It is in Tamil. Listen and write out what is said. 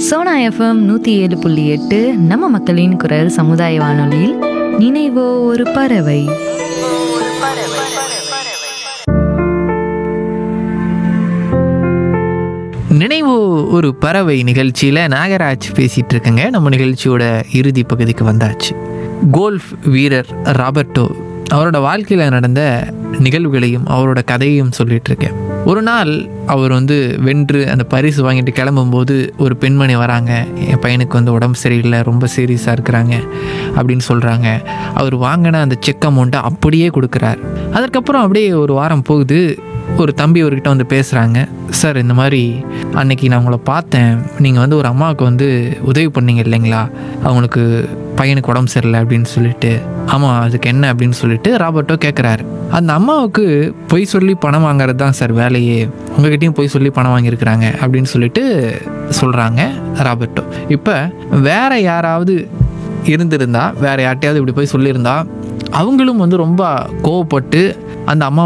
சோனா எஃப்எம் நூற்றி ஏழு புள்ளி எட்டு நம்ம மக்களின் குரல் சமுதாய வானொலியில் நினைவோ ஒரு பறவை நினைவு ஒரு பறவை நிகழ்ச்சியில் நாகராஜ் பேசிகிட்டு இருக்கேங்க நம்ம நிகழ்ச்சியோட இறுதி பகுதிக்கு வந்தாச்சு கோல்ஃப் வீரர் ராபர்ட்டோ அவரோட வாழ்க்கையில் நடந்த நிகழ்வுகளையும் அவரோட கதையையும் சொல்லிட்டு இருக்கேன் ஒரு நாள் அவர் வந்து வென்று அந்த பரிசு வாங்கிட்டு கிளம்பும்போது ஒரு பெண்மணி வராங்க என் பையனுக்கு வந்து உடம்பு சரியில்லை ரொம்ப சீரியஸாக இருக்கிறாங்க அப்படின்னு சொல்கிறாங்க அவர் வாங்கின அந்த செக் அமௌண்ட்டை அப்படியே கொடுக்குறார் அதுக்கப்புறம் அப்படியே ஒரு வாரம் போகுது ஒரு தம்பி அவர்கிட்ட வந்து பேசுகிறாங்க சார் இந்த மாதிரி அன்னைக்கு நான் உங்களை பார்த்தேன் நீங்கள் வந்து ஒரு அம்மாவுக்கு வந்து உதவி பண்ணீங்க இல்லைங்களா அவங்களுக்கு பையனுக்கு உடம்பு சரியில்லை அப்படின்னு சொல்லிட்டு ஆமாம் அதுக்கு என்ன அப்படின்னு சொல்லிட்டு ராபர்ட்டோ கேட்குறாரு அந்த அம்மாவுக்கு பொய் சொல்லி பணம் வாங்குறது தான் சார் வேலையே உங்ககிட்டயும் பொய் சொல்லி பணம் வாங்கியிருக்கிறாங்க அப்படின்னு சொல்லிட்டு சொல்கிறாங்க ராபர்ட்டோ இப்போ வேற யாராவது இருந்திருந்தா வேற யார்ட்டையாவது இப்படி போய் சொல்லியிருந்தா அவங்களும் வந்து ரொம்ப கோவப்பட்டு அந்த அம்மா